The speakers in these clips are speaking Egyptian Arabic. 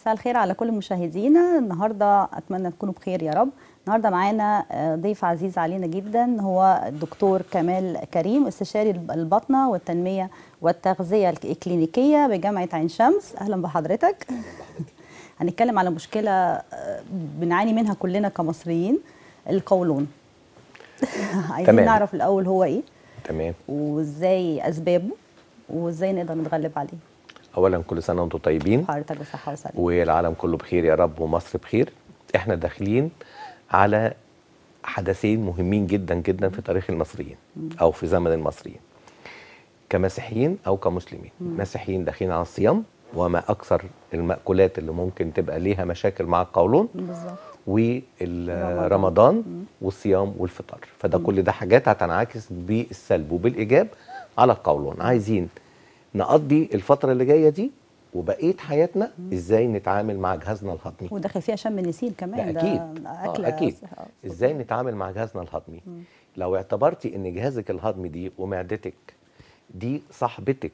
مساء الخير على كل مشاهدينا النهارده اتمنى تكونوا بخير يا رب النهارده معانا ضيف عزيز علينا جدا هو الدكتور كمال كريم استشاري البطنه والتنميه والتغذيه الكلينيكيه بجامعه عين شمس اهلا بحضرتك هنتكلم على مشكله بنعاني منها كلنا كمصريين القولون عايزين تمام. نعرف الاول هو ايه تمام وازاي اسبابه وازاي نقدر نتغلب عليه اولا كل سنه وانتم طيبين حضرتك بصحه وسلامه والعالم كله بخير يا رب ومصر بخير احنا داخلين على حدثين مهمين جدا جدا في تاريخ المصريين او في زمن المصريين كمسيحيين او كمسلمين مسيحيين داخلين على الصيام وما اكثر المأكولات اللي ممكن تبقى ليها مشاكل مع القولون بالظبط ورمضان والصيام والفطار فده كل ده حاجات هتنعكس بالسلب وبالايجاب على القولون عايزين نقضي الفتره اللي جايه دي وبقيه حياتنا ازاي نتعامل مع جهازنا الهضمي وداخل فيها شم النسيم كمان ده اكيد اكل آه اكيد آه، ازاي نتعامل مع جهازنا الهضمي لو اعتبرتي ان جهازك الهضمي دي ومعدتك دي صاحبتك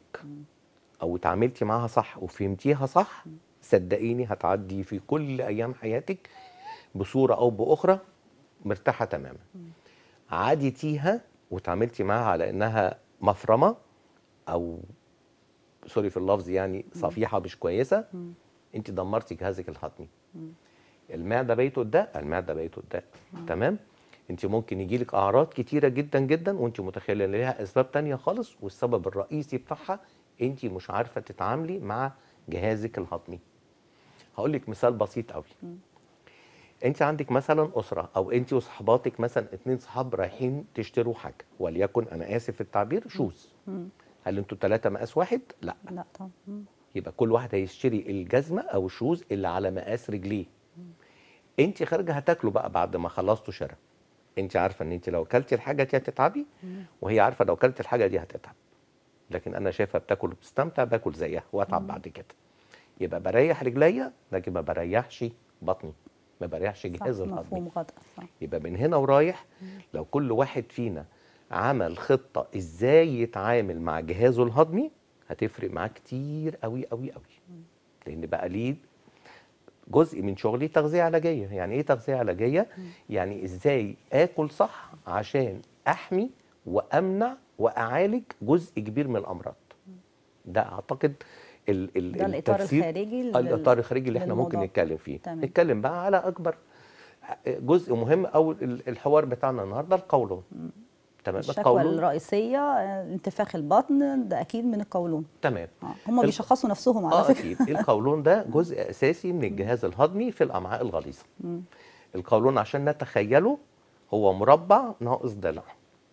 او اتعاملتي معاها صح وفهمتيها صح صدقيني هتعدي في كل ايام حياتك بصوره او باخرى مرتاحه تماما عادتيها وتعاملتي معاها على انها مفرمه او سوري في اللفظ يعني صفيحه مش كويسه انت دمرتي جهازك الهضمي المعده بيته الداء المعده بيته الداء تمام انت ممكن يجيلك اعراض كتيره جدا جدا وانت متخيله ان ليها اسباب تانية خالص والسبب الرئيسي بتاعها انت مش عارفه تتعاملي مع جهازك الهضمي هقول لك مثال بسيط قوي انت عندك مثلا اسره او انت وصحباتك مثلا اتنين صحاب رايحين تشتروا حاجه وليكن انا اسف في التعبير شوز هل انتوا ثلاثه مقاس واحد لا لا طبعا مم. يبقى كل واحد هيشتري الجزمه او الشوز اللي على مقاس رجليه انت خارجه هتاكلوا بقى بعد ما خلصتوا شراء انت عارفه ان انت لو اكلتي الحاجه دي هتتعبي وهي عارفه لو اكلت الحاجه دي هتتعب لكن انا شايفها بتاكل وبتستمتع باكل زيها واتعب بعد كده يبقى بريح رجليا لكن ما بريحش بطني ما بريحش صح جهاز الهضمي مفهوم غلط صح يبقى من هنا ورايح لو كل واحد فينا عمل خطة ازاي يتعامل مع جهازه الهضمي هتفرق معاه كتير قوي قوي قوي لان بقى ليه جزء من شغلي تغذية علاجية يعني ايه تغذية علاجية يعني ازاي اكل صح عشان احمي وامنع واعالج جزء كبير من الامراض ده اعتقد ال ال ده الإطار التفسير- الخارجي آه، لل- الاطار الخارجي اللي احنا ممكن للموضوع. نتكلم فيه تمام. نتكلم بقى على اكبر جزء مهم او ال- الحوار بتاعنا النهارده القولون تمام الشكوى الرئيسيه آه، انتفاخ البطن ده اكيد من القولون تمام آه. هم ال- بيشخصوا نفسهم على اه فكره اكيد القولون ده جزء اساسي من الجهاز الهضمي في الامعاء الغليظه القولون عشان نتخيله هو مربع ناقص ضلع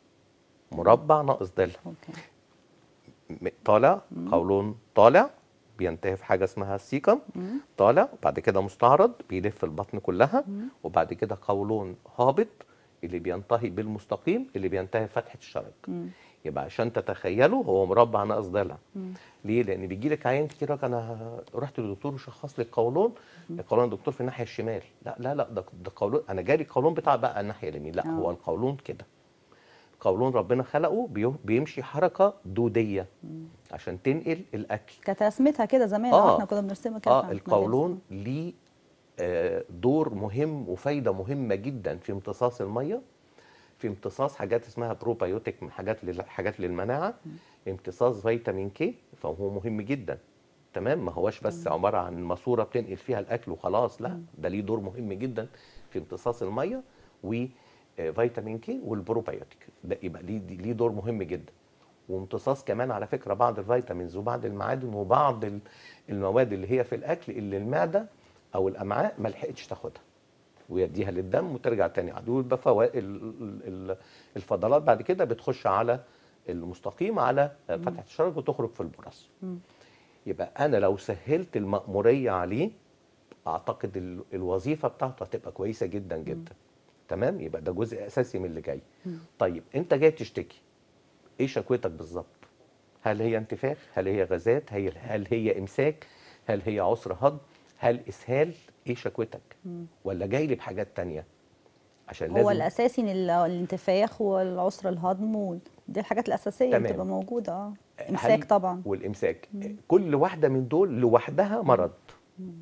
مربع ناقص ضلع اوكي م- طالع قولون طالع بينتهي في حاجه اسمها السيكم طالع وبعد كده مستعرض بيلف البطن كلها وبعد كده قولون هابط اللي بينتهي بالمستقيم اللي بينتهي بفتحه الشرج يبقى عشان تتخيلوا هو مربع ناقص ضلع ليه لان بيجي لك عيان كتير يقول لك انا رحت للدكتور وشخص لي القولون القولون الدكتور في الناحيه الشمال لا لا لا ده ده قولون انا جالي القولون بتاع بقى الناحيه اليمين لا آه. هو القولون كده القولون ربنا خلقه بيو- بيمشي حركه دوديه عشان تنقل الاكل كانت رسمتها كده زمان آه. اه احنا كنا بنرسمها كده اه في القولون ليه آه، دور مهم وفايده مهمه جدا في امتصاص الميه في امتصاص حاجات اسمها بروبايوتيك من حاجات لل- حاجات للمناعه امتصاص فيتامين كي فهو مهم جدا تمام ما هوش بس عباره عن ماسوره بتنقل فيها الاكل وخلاص لا ده ليه دور مهم جدا في امتصاص الميه وفيتامين كي والبروبايوتيك ده يبقى ليه ليه دور مهم جدا وامتصاص كمان على فكره بعض الفيتامينز وبعض المعادن وبعض ال- المواد اللي هي في الاكل اللي المعده او الامعاء ما لحقتش تاخدها ويديها للدم وترجع تاني عدو يبقى فوا- ال- ال- ال- الفضلات بعد كده بتخش على المستقيم على فتحه الشرج وتخرج في البراز يبقى انا لو سهلت المأمورية عليه اعتقد ال- الوظيفه بتاعته هتبقى كويسه جدا جدا تمام يبقى ده جزء اساسي من اللي جاي طيب انت جاي تشتكي ايه شكوتك بالظبط هل هي انتفاخ هل هي غازات هل هل هي امساك هل هي عسر هضم هل اسهال ايه شكوتك ولا جاي لي بحاجات تانية عشان هو لازم الاساسي إن ال- الانتفاخ والعسر الهضم وال- دي الحاجات الاساسيه اللي تمام. بتبقى موجوده اه هل- امساك طبعا والامساك كل واحده من دول لوحدها مرض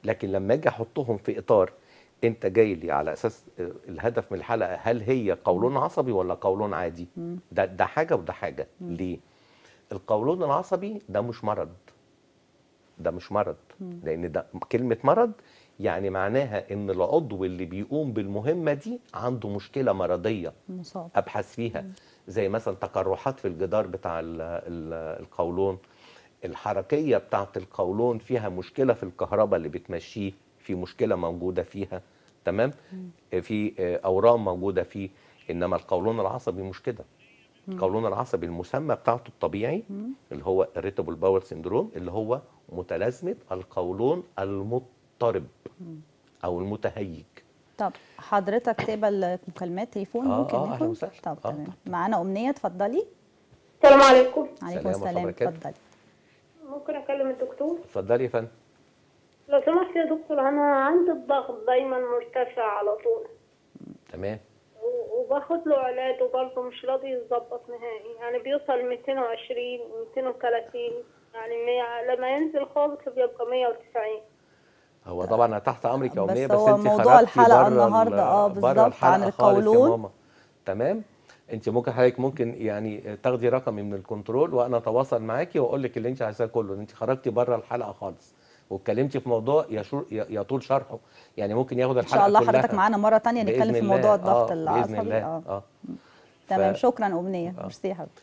لكن لما اجي احطهم في اطار انت جاي لي على اساس آه، الهدف من الحلقه هل هي قولون عصبي ولا قولون عادي ده ده حاجه وده حاجه ليه القولون العصبي ده مش مرض ده مش مرض لان ده كلمه مرض يعني معناها ان العضو اللي بيقوم بالمهمه دي عنده مشكله مرضيه مصاب ابحث فيها زي مثلا تقرحات في الجدار بتاع ال ال القولون الحركيه بتاعه القولون فيها مشكله في الكهرباء اللي بتمشيه في مشكله موجوده فيها تمام في آه، اورام موجوده فيه انما القولون العصبي مش كده القولون العصبي المسمى بتاعته الطبيعي اللي هو irritable باول سيندروم اللي هو متلازمه القولون المضطرب او المتهيج طب حضرتك تقبل مكالمات تليفون آه، ممكن آه، أهلا ناخد وسهلا. طب آه. تمام معانا امنيه اتفضلي السلام عليكم عليكم سلام ورحمة السلام الله وبركاته. اتفضلي ممكن اكلم الدكتور اتفضلي يا فندم لو سمحت يا دكتور انا عندي الضغط دايما مرتفع على طول تمام و- وباخد له علاج وبرضه مش راضي يتظبط نهائي يعني بيوصل 220 230 يعني مية لما ينزل خالص بيبقى 190 هو طبعا انا تحت امرك يا بس امنيه بس هو انت موضوع خرجتي الحلقة بره النهاردة، ال- آه، بره بالظبط، عن الحلقة خالص يا القولون. ماما. تمام انت ممكن حضرتك ممكن يعني تاخدي رقمي من الكنترول وانا اتواصل معاكي واقول لك اللي انت عايزاه كله انت خرجتي بره الحلقه خالص واتكلمتي في موضوع يشور ي- يطول شرحه يعني ممكن ياخد ان الحلقه شاء الله كلها. حضرتك معانا مره تانية بإذن نتكلم في الله. موضوع الضغط آه، العصبي باذن الله اه اه تمام ف- شكرا امنيه ميرسي يا حبيبتي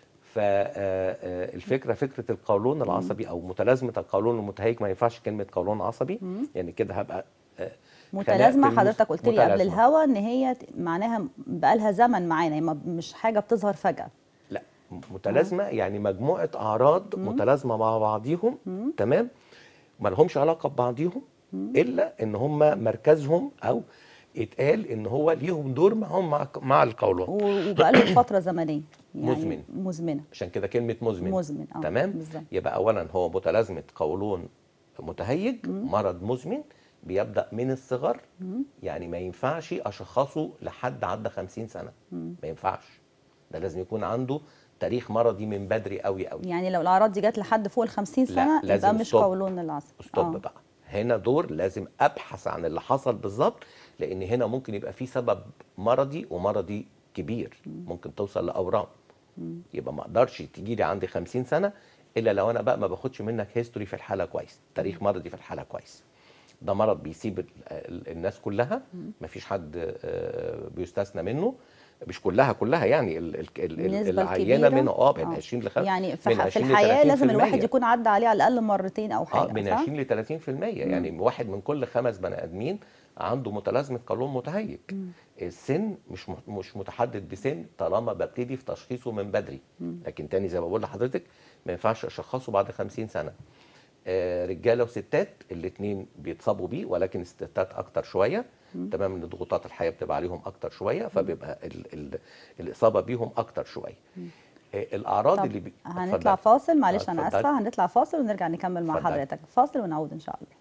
فالفكره فكره القولون العصبي او متلازمه القولون المتهيج ما ينفعش كلمه قولون عصبي يعني كده هبقى آه، متلازمه خنقت المس- حضرتك قلت لي قبل متلازمة. الهوا ان هي ت- معناها بقالها زمن معانا يعني ما- مش حاجه بتظهر فجاه لا متلازمه يعني مجموعه اعراض متلازمه مع بعضيهم تمام ما لهمش علاقه ببعضيهم الا ان هم مركزهم او يتقال ان هو ليهم دور معهم مع مع القولون و- وبقاله فتره زمنيه يعني مزمن. مزمنه عشان كده كلمه مزمن مزمن، آه، تمام بالظبط. يبقى اولا هو متلازمه قولون متهيج مرض مزمن بيبدا من الصغر يعني ما ينفعش اشخصه لحد عدى 50 سنه ما ينفعش ده لازم يكون عنده تاريخ مرضي من بدري قوي قوي يعني لو الاعراض دي جت لحد فوق ال 50 لا، سنه لازم يبقى مش ستوب. قولون العصبي ستوب آه. بقى هنا دور لازم ابحث عن اللي حصل بالظبط لان هنا ممكن يبقى في سبب مرضي ومرضي كبير ممكن توصل لاورام يبقى ما اقدرش تيجي لي عندي 50 سنه الا لو انا بقى ما باخدش منك هيستوري في الحاله كويس تاريخ مرضي في الحاله كويس ده مرض بيسيب ال- ال- الناس كلها ما فيش حد آه، بيستثنى منه مش كلها كلها يعني ال- ال- ال- النسبة العينه الكبيرة منه اه من آه. 20 ل 5 يعني في, ح- في الحياه لازم الواحد يكون عدى عليه على الاقل مرتين او حاجه اه من صح؟ 20 ل 30% يعني واحد من كل خمس بني ادمين عنده متلازمه قولون متهيج السن مش مح- مش متحدد بسن طالما ببتدي في تشخيصه من بدري لكن تاني زي ما بقول لحضرتك ما ينفعش اشخصه بعد 50 سنه آه، رجاله وستات الاثنين بيتصابوا بيه ولكن الستات اكتر شويه تمام ان ضغوطات الحياه بتبقى عليهم اكتر شويه فبيبقى ال ال الاصابه بيهم اكتر شويه آه، الاعراض طب اللي بي... هنطلع اتفضل. فاصل معلش آه، انا اتفضل. اسفه هنطلع فاصل ونرجع نكمل مع اتفضل. حضرتك فاصل ونعود ان شاء الله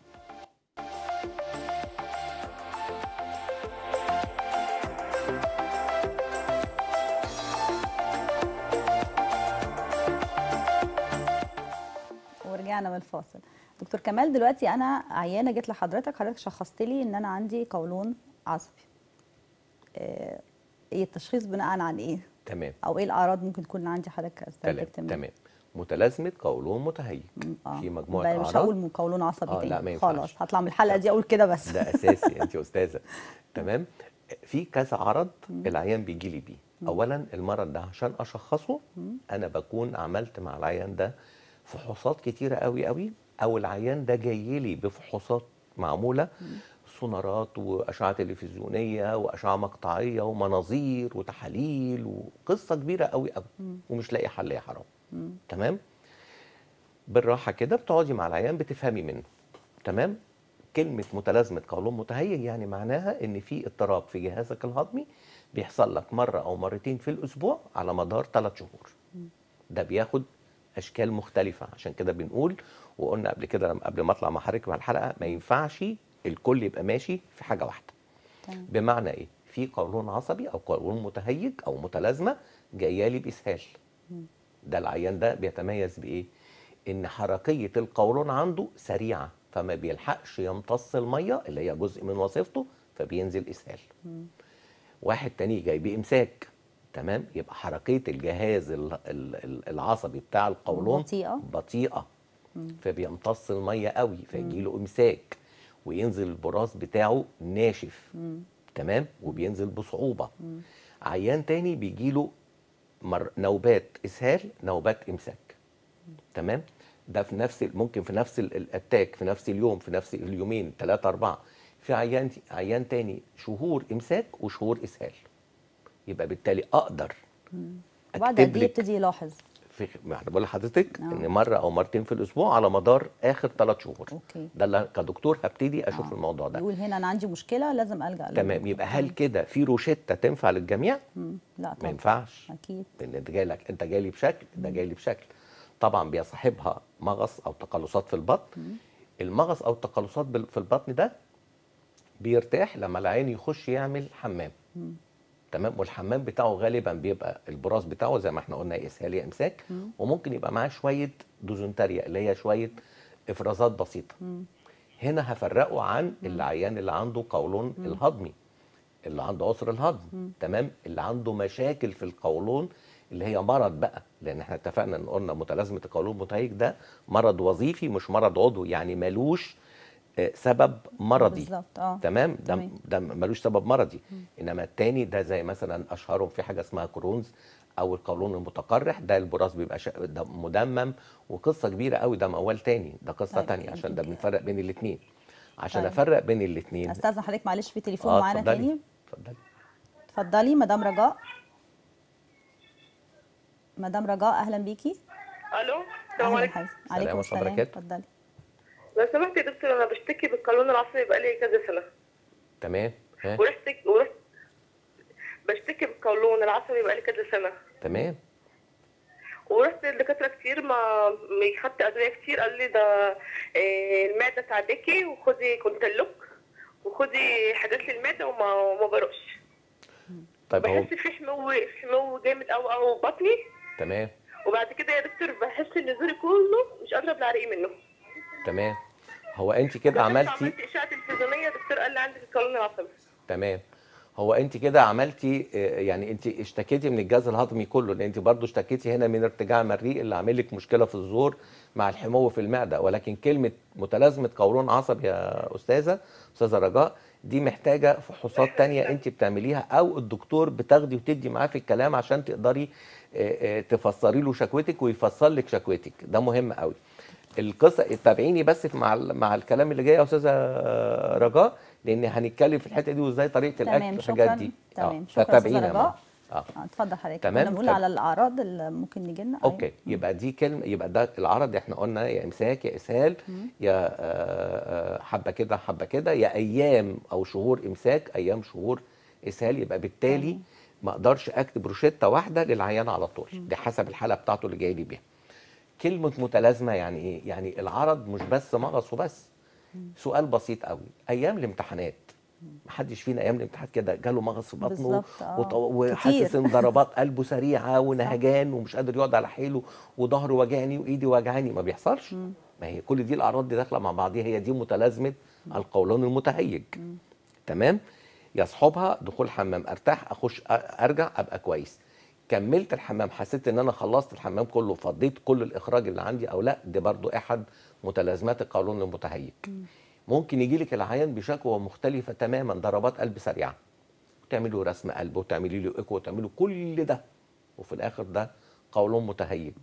ورجعنا من الفاصل دكتور كمال دلوقتي انا عيانه جيت لحضرتك حضرتك شخصت لي ان انا عندي قولون عصبي آه، ايه التشخيص بناء عن ايه تمام او ايه الاعراض ممكن تكون عندي حضرتك تمام استنتجت منها؟ تمام متلازمه قولون متهيج آه. في مجموعه بقى مش اعراض هقول قولون عصبي آه، تاني لا، ما ينفعش. خلاص هطلع من الحلقه دي اقول كده بس ده اساسي انت استاذه تمام في كذا عرض العيان بيجي لي بيه اولا المرض ده عشان اشخصه انا بكون عملت مع العيان ده فحوصات كتيره قوي قوي او العيان ده جاي لي بفحوصات معموله سونارات واشعه تلفزيونيه واشعه مقطعيه ومناظير وتحاليل وقصه كبيره قوي قوي ومش لاقي حل يا حرام تمام بالراحه كده بتقعدي مع العيان بتفهمي منه تمام كلمه متلازمه قولون متهيج يعني معناها ان في اضطراب في جهازك الهضمي بيحصل لك مره او مرتين في الاسبوع على مدار ثلاث شهور ده بياخد اشكال مختلفه عشان كده بنقول وقلنا قبل كده لما- قبل ما اطلع مع حضرتك مع الحلقه ما ينفعش الكل يبقى ماشي في حاجه واحده تمام. بمعنى ايه في قولون عصبي او قولون متهيج او متلازمه جايه لي باسهال ده العيان ده بيتميز بايه ان حركيه القولون عنده سريعه فما بيلحقش يمتص الميه اللي هي جزء من وظيفته فبينزل اسهال واحد تاني جاي بامساك تمام يبقى حركيه الجهاز ال- ال- ال- العصبي بتاع القولون بطيئة. بطيئه فبيمتص الميه قوي فيجي له امساك وينزل البراز بتاعه ناشف تمام وبينزل بصعوبه عيان تاني بيجي له مر... نوبات اسهال نوبات امساك تمام ده في نفس ال- ممكن في نفس ال- الاتاك في نفس اليوم في نفس اليومين ثلاثة أربعة في عيان عيان تاني شهور إمساك وشهور إسهال يبقى بالتالي أقدر وبعد قد ايه لك يبتدي يلاحظ في ما احنا بقول لحضرتك آه. ان مره او مرتين في الاسبوع على مدار اخر ثلاث شهور أوكي. ده اللي كدكتور هبتدي اشوف آه. الموضوع ده يقول هنا انا عندي مشكله لازم الجا تمام للدكتور. يبقى هل كده في روشته تنفع للجميع مم. لا ما طبعا ينفعش اكيد لان انت جاي لك انت جاي لي بشكل ده جاي لي بشكل طبعا بيصاحبها مغص او تقلصات في البطن المغص او التقلصات بال- في البطن ده بيرتاح لما العين يخش يعمل حمام تمام والحمام بتاعه غالبا بيبقى البراز بتاعه زي ما احنا قلنا يا اسهال يا امساك وممكن يبقى معاه شويه دوزونتاريا اللي هي شويه افرازات بسيطه هنا هفرقه عن العيان اللي عنده قولون الهضمي اللي عنده عسر الهضم تمام اللي عنده مشاكل في القولون اللي هي مرض بقى لان احنا اتفقنا ان قلنا متلازمه القولون المتهيج ده مرض وظيفي مش مرض عضوي يعني ملوش آه، سبب مرضي بالظبط اه تمام ده تمام. ده ملوش سبب مرضي انما التاني ده زي مثلا اشهرهم في حاجه اسمها كرونز او القولون المتقرح ده البراز بيبقى شا... ده مدمم وقصه كبيره قوي ده موال تاني ده قصه طيب، تانية عشان ده يمكن- بنفرق بين الاثنين عشان طيب. افرق بين الاثنين استاذن حضرتك معلش في تليفون معانا اتفضلي تاني اتفضلي اتفضلي مدام رجاء مدام رجاء اهلا بيكي الو السلام اهلا عليكم حبيبتي السلام عليكم ورحمة السلام الله وبركاته. اتفضلي لو سمحت يا دكتور انا بشتكي بالقولون العصبي بقالي كذا سنه تمام ها ورحت ورحت بشتكي بالقولون العصبي بقالي كذا سنه تمام ورحت لدكاتره كتير ما ما خدت ادويه كتير قال لي ده آه، المعده تعبكي وخدي كونتلوك وخدي حاجات للمعده وما وما بروقش طيب هو بحس في حمو حمو جامد قوي قوي بطني تمام وبعد كده يا دكتور بحس ان زوري كله مش قادره ابلع ريقي منه تمام هو انت كده عملتي عملت اشعه تلفزيونيه دكتور قال لي عندك القولون العصبي تمام هو انت كده عملتي آه، يعني انت اشتكيتي من الجهاز الهضمي كله لان انت برضو اشتكيتي هنا من ارتجاع مريء اللي عامل لك مشكله في الزور مع الحمو في المعده ولكن كلمه متلازمه قولون عصبي يا استاذه استاذه رجاء دي محتاجه فحوصات تانية انت بتعمليها او الدكتور بتاخدي وتدي معاه في الكلام عشان تقدري آه، آه، تفسري له شكوتك ويفسر لك شكوتك ده مهم قوي القصه تابعيني بس في- مع ال- مع الكلام اللي جاي يا استاذه رجاء لان هنتكلم في الحته دي وازاي طريقه الاكل تمام والحاجات شكرا دي تمام آه، شكرا فتابعينا استاذه يا رجاء ماما. اه اه اتفضل حضرتك تمام، كنا بنقول طب- على الاعراض اللي ممكن نجي لنا أيوة. اوكي يبقى دي كلمه يبقى ده العرض احنا قلنا يا امساك يا اسهال يا آه، آه، حبه كده حبه كده يا ايام او شهور امساك ايام شهور اسهال يبقى بالتالي ما اقدرش اكتب روشته واحده للعيان على طول دي حسب الحاله بتاعته اللي جاي لي بيها كلمه متلازمه يعني ايه يعني العرض مش بس مغص وبس سؤال بسيط قوي ايام الامتحانات محدش فينا ايام الامتحان كده جاله مغص في بطنه بالظبط، آه. وط- وحاسس كتير. ان ضربات قلبه سريعه ونهجان ومش قادر يقعد على حيله وظهره وجعني وايدي وجعاني ما بيحصلش ما هي كل دي الاعراض دي داخله مع بعضيها هي دي متلازمه القولون المتهيج تمام يصحبها دخول حمام ارتاح اخش أ- ارجع ابقى كويس كملت الحمام حسيت ان انا خلصت الحمام كله فضيت كل الاخراج اللي عندي او لا ده برضو احد متلازمات القولون المتهيج ممكن يجي لك العيان بشكوى مختلفه تماما ضربات قلب سريعه تعملي له رسم قلب وتعملي له ايكو وتعملي له كل ده وفي الاخر ده قولون متهيج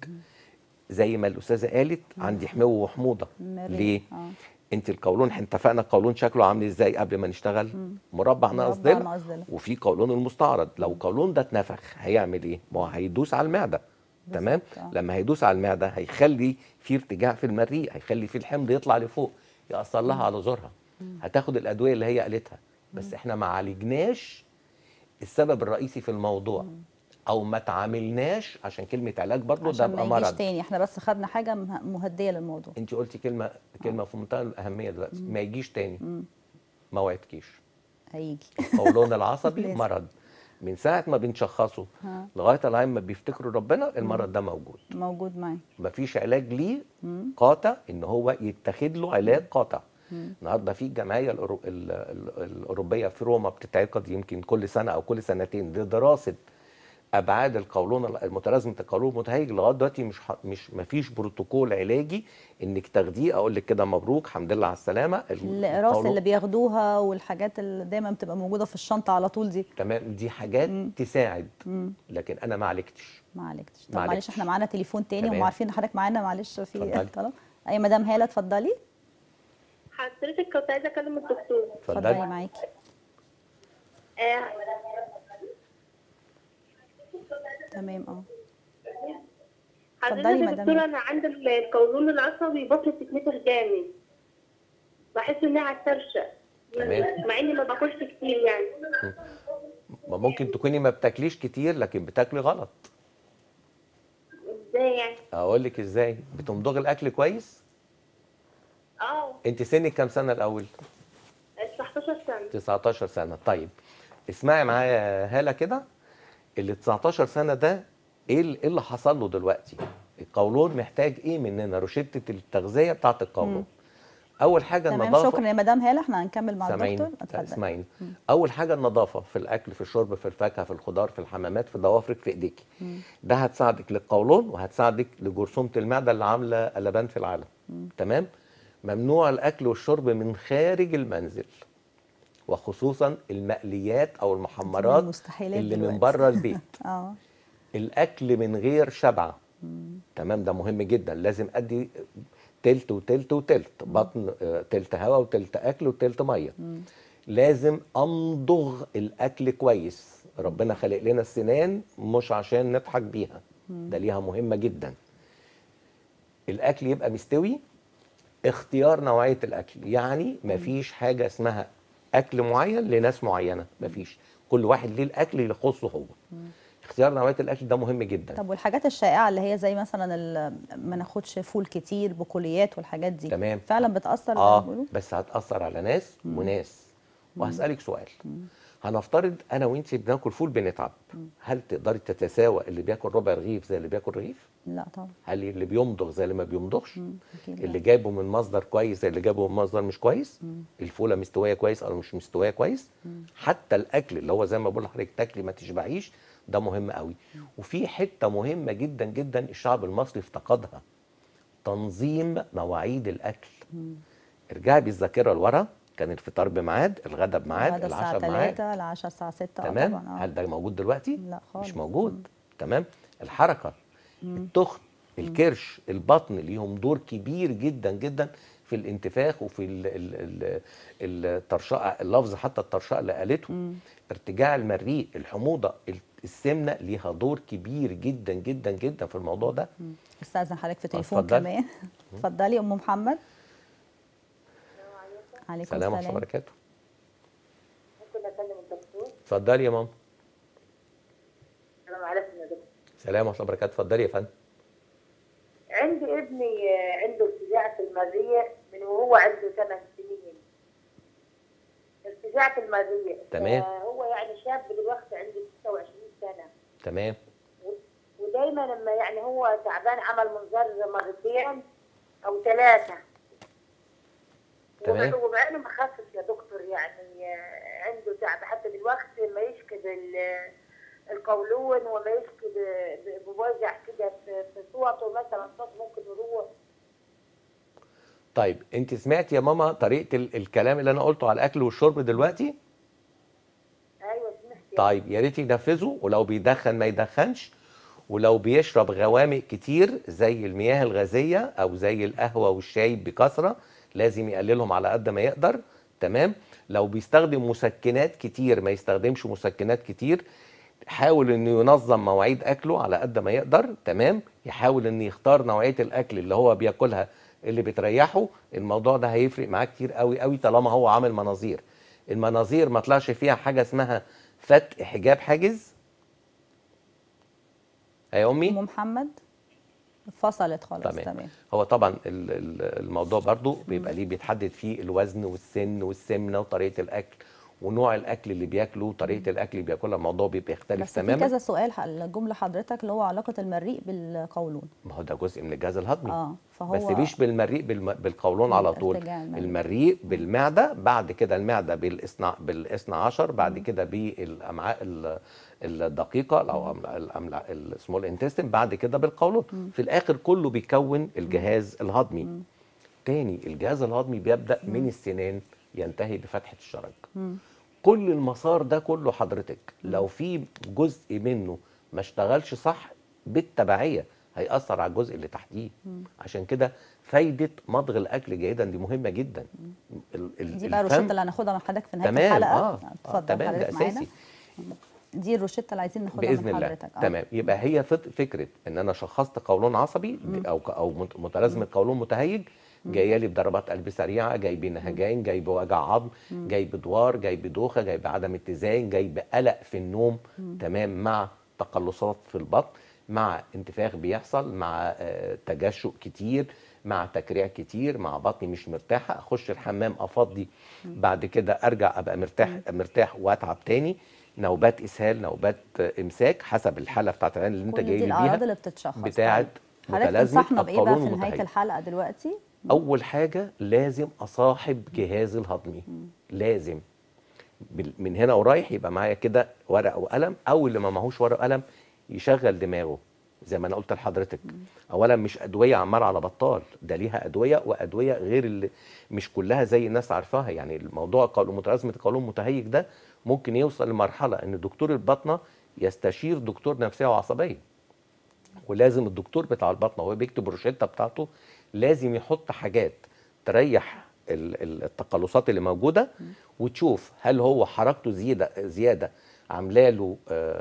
زي ما الاستاذه قالت عندي حمو وحموضه مريء. ليه آه. انت القولون احنا اتفقنا القولون شكله عامل ازاي قبل ما نشتغل مربع ناقص مربع ضلع ناقص ضلع. وفي قولون المستعرض لو القولون ده اتنفخ هيعمل ايه ما هو هيدوس على المعده تمام آه. لما هيدوس على المعده هيخلي في ارتجاع في المريء هيخلي في الحمض يطلع لفوق ياثر لها على زورها هتاخد الادويه اللي هي قالتها بس احنا ما عالجناش السبب الرئيسي في الموضوع او ما تعاملناش عشان كلمه علاج برضه ده عشان بقى ما يجيش مرض تاني احنا بس خدنا حاجه مه- مهديه للموضوع انت قلتي كلمه كلمه في منتهى الاهميه دلوقتي ما يجيش تاني ما وعدكيش هيجي القولون العصبي لازم. مرض من ساعه ما بنشخصه ها. لغايه لغايه ما بيفتكروا ربنا المرض ده موجود موجود معي مفيش علاج ليه قاطع ان هو يتخذ له علاج قاطع النهارده في الجمعيه الأورو- ال- ال- الاوروبيه في روما بتتعقد يمكن كل سنه او كل سنتين لدراسه ابعاد القولون المتلازمه القولون المتهيج لغايه دلوقتي مش ح- مش مفيش بروتوكول علاجي انك تاخديه اقول لك كده مبروك الحمد لله على السلامه الاقراص القولون- اللي بياخدوها والحاجات اللي دايما بتبقى موجوده في الشنطه على طول دي تمام دي حاجات تساعد لكن انا ما عالجتش ما عالجتش طب ما معلش عالجتش. احنا معانا تليفون تاني تمام. وعارفين ان حضرتك معانا معلش في اتفضلي. طلب اي مدام هاله اتفضلي حضرتك كنت عايزه اكلم الدكتور اتفضلي اتفضلي معاكي آه، تمام اه حضرتك اتفضلي يا مدام. دكتور انا عندي القولون العصبي بطني بتتنفخ جامد بحس انها هترشق تمام. مع اني ما باكلش كتير يعني ما ممكن تكوني ما بتاكليش كتير لكن بتاكلي غلط ازاي يعني اقول لك ازاي بتمضغي الاكل كويس اه انت سنك كام سنه الاول 19 سنه 19 سنه طيب اسمعي معايا يا هاله كده اللي 19 سنه ده ايه ال- إيه اللي حصل له دلوقتي القولون محتاج ايه مننا روشته التغذيه بتاعه القولون اول حاجه تمام النظافه شكرا يا مدام هاله احنا هنكمل مع سامعيني الدكتور اتفضلي اسمعيني اول حاجه النظافه في الاكل في الشرب في الفاكهه في الخضار في الحمامات في ضوافرك في ايديكي ده هتساعدك للقولون وهتساعدك لجرثومه المعده اللي عامله قلبان في العالم تمام ممنوع الاكل والشرب من خارج المنزل وخصوصا المقليات او المحمرات المستحيلات اللي من دلوقتي. بره البيت اه الاكل من غير شبعه تمام ده مهم جدا لازم ادي تلت وتلت وتلت بطن آه، تلت هواء وتلت اكل وتلت ميه لازم امضغ الاكل كويس ربنا خلق لنا السنان مش عشان نضحك بيها ده ليها مهمه جدا الاكل يبقى مستوي اختيار نوعيه الاكل يعني مفيش حاجه اسمها اكل معين لناس معينه مفيش كل واحد ليه الاكل اللي يخصه هو اختيار نوعيه الاكل ده مهم جدا طب والحاجات الشائعه اللي هي زي مثلا ال- ما ناخدش فول كتير بقوليات والحاجات دي تمام. فعلا بتاثر زي ما اه بيقولوا بس هتاثر على ناس وناس وهسالك سؤال هنفترض انا وانت بناكل فول بنتعب هل تقدري تتساوى اللي بياكل ربع رغيف زي اللي بياكل رغيف لا طبعا هل اللي بيمضغ زي اللي ما بيمضغش أكيد اللي لا. جايبه من مصدر كويس زي اللي جايبه من مصدر مش كويس الفوله مستويه كويس او مش مستويه كويس حتى الاكل اللي هو زي ما بقول لحضرتك تاكلي ما تشبعيش ده مهم قوي وفي حته مهمه جدا جدا الشعب المصري افتقدها تنظيم مواعيد الاكل ارجعي بالذاكره لورا كان الفطار بميعاد الغدا بميعاد الغدا الساعه العشاء بميعاد 3 العشاء الساعه 6 تمام طبعا هل ده موجود دلوقتي لا خالص. مش موجود تمام الحركه التخن الكرش البطن ليهم دور كبير جدا جدا في الانتفاخ وفي ال- ال- ال- الطرشقه اللفظ حتى الطرشقه اللي قالته ارتجاع المريء الحموضه ال- السمنه ليها دور كبير جدا جدا جدا في الموضوع ده استاذن حضرتك في تليفون اتفضلي. كمان اتفضلي ام محمد عليكم سلام ورحمه الله السلام وبركاته ممكن اكلم الدكتور اتفضلي يا ماما انا معرفش يا دكتور سلام ورحمه الله وبركاته اتفضلي يا فندم عندي ابني آه، عنده ارتجاع في المريء من وهو عنده ثمان سنين ارتجاع في المريء تمام. آه، هو يعني شاب دلوقتي عنده 26 سنه تمام و- ودايما لما يعني هو تعبان عمل منظر مرتين او ثلاثه تمام. ومع- ومع انه مخفف يا دكتور يعني آه، عنده تعب حتى دلوقتي ما يشكي بال- القولون وما يشكي ب- ب- بوجع كده في في صوته مثلا صوت ممكن يروح طيب انت سمعتي يا ماما طريقه ال- الكلام اللي انا قلته على الاكل والشرب دلوقتي ايوه سمعت طيب يا ريت ينفذوا ولو بيدخن ما يدخنش ولو بيشرب غوامق كتير زي المياه الغازيه او زي القهوه والشاي بكثره لازم يقللهم على قد ما يقدر تمام لو بيستخدم مسكنات كتير ما يستخدمش مسكنات كتير حاول انه ينظم مواعيد اكله على قد ما يقدر تمام يحاول انه يختار نوعيه الاكل اللي هو بياكلها اللي بتريحه الموضوع ده هيفرق معاه كتير قوي قوي طالما هو عامل مناظير المناظير ما طلعش فيها حاجه اسمها فتق حجاب حاجز يا امي ام محمد فصلت خالص تمام. تمام هو طبعا ال- ال- الموضوع برضو بيبقى ليه بيتحدد فيه الوزن والسن والسمنه وطريقه الاكل ونوع الاكل اللي بياكله وطريقه الاكل اللي بياكلها الموضوع بيبقى يختلف بس في تماما كذا سؤال ح- الجمله حضرتك اللي هو علاقه المريء بالقولون ما هو ده جزء من الجهاز الهضمي اه فهو بس مش بالمريء بالم... بالقولون على طول ارتجاع المريء. المريء بالمعده بعد كده المعده بالاثنى بالاثنى عشر بعد كده بالامعاء ال- الدقيقه او أملا- الاملاء السمول انتستين بعد كده بالقولون في الاخر كله بيكون الجهاز الهضمي تاني الجهاز الهضمي بيبدا من السنان ينتهي بفتحه الشرج كل المسار ده كله حضرتك لو في جزء منه ما اشتغلش صح بالتبعيه هيأثر على الجزء اللي تحتيه عشان كده فايده مضغ الاكل جيدا دي مهمه جدا ال- ال- دي بقى الفم- الروشته اللي هناخدها من حضرتك في نهايه تمام الحلقه اه, آه اتفضل تمام ده حضرتك معانا. اساسي دي الروشته اللي عايزين ناخدها باذن من الله حضرتك آه. تمام يبقى هي فت- فكره ان انا شخصت قولون عصبي او او مت- متلازمه قولون متهيج جايه لي بضربات قلب سريعه جاي بنهجان جاي بوجع عظم جاي بدوار جاي بدوخه جاي بعدم اتزان جاي بقلق في النوم تمام مع تقلصات في البطن مع انتفاخ بيحصل مع آه، تجشؤ كتير مع تكريع كتير مع بطني مش مرتاحه اخش الحمام افضي بعد كده ارجع ابقى مرتاح مرتاح واتعب تاني نوبات اسهال نوبات آه، امساك حسب الحاله بتاعت العين اللي انت كل جاي دي لي الاعراض بيها اللي بتتشخص بتاعت طيب. حضرتك متلازمة تنصحنا بايه بقى القولون في نهايه المتهيج. الحلقه دلوقتي اول حاجه لازم اصاحب جهازي الهضمي لازم بال- من هنا ورايح يبقى معايا كده ورقه وقلم او اللي ما معهوش ورقه وقلم يشغل دماغه زي ما انا قلت لحضرتك اولا مش ادويه عمال على بطال ده ليها ادويه وادويه غير اللي مش كلها زي الناس عارفاها يعني الموضوع قول متلازمه القولون المتهيج ده ممكن يوصل لمرحله ان دكتور الباطنه يستشير دكتور نفسيه وعصبيه ولازم الدكتور بتاع البطنه وهو بيكتب الروشته بتاعته لازم يحط حاجات تريح ال- ال- التقلصات اللي موجوده وتشوف هل هو حركته زياده زياده عامله له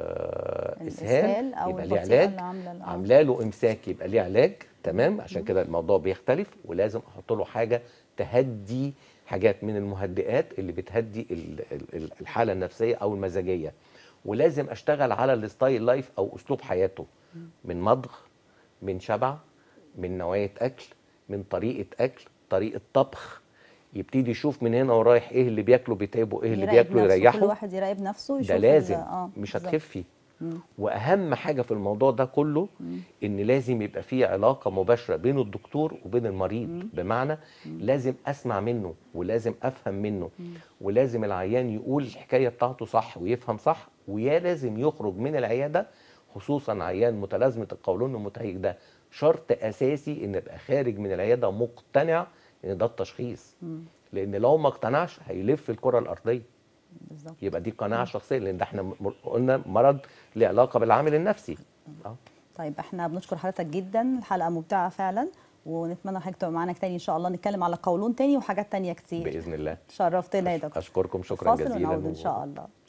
آه الإسهال اسهال أو يبقى ليه البطيئة علاج اللي عاملة ال- آه. عامله له امساك يبقى ليه علاج تمام عشان كده الموضوع بيختلف ولازم احط له حاجه تهدي حاجات من المهدئات اللي بتهدي ال- ال- ال- الحاله النفسيه او المزاجيه ولازم اشتغل على الستايل لايف او اسلوب حياته من مضغ من شبع من نوعيه اكل من طريقه اكل طريقه طبخ يبتدي يشوف من هنا ورايح ايه اللي بياكله بيتعبه ايه اللي يراقب بياكله نفسه، يريحه كل واحد يراقب نفسه ويشوف ده ال- لازم اه مش بالظبط. هتخفي واهم حاجه في الموضوع ده كله ان لازم يبقى في علاقه مباشره بين الدكتور وبين المريض بمعنى لازم اسمع منه ولازم افهم منه ولازم العيان يقول الحكايه بتاعته صح ويفهم صح ويا لازم يخرج من العياده خصوصا عيان متلازمه القولون المتهيج ده شرط اساسي ان يبقى خارج من العياده مقتنع ان ده التشخيص لان لو ما اقتنعش هيلف الكره الارضيه بالظبط يبقى دي قناعه شخصيه لان ده احنا م- قلنا مرض له علاقه بالعامل النفسي اه طيب احنا بنشكر حضرتك جدا الحلقه ممتعه فعلا ونتمنى حضرتك تبقى معانا تاني ان شاء الله نتكلم على قولون تاني وحاجات تانية كتير باذن الله شرفتنا يا دكتور اشكركم شكرا فاصل جزيلا ونعود ان شاء الله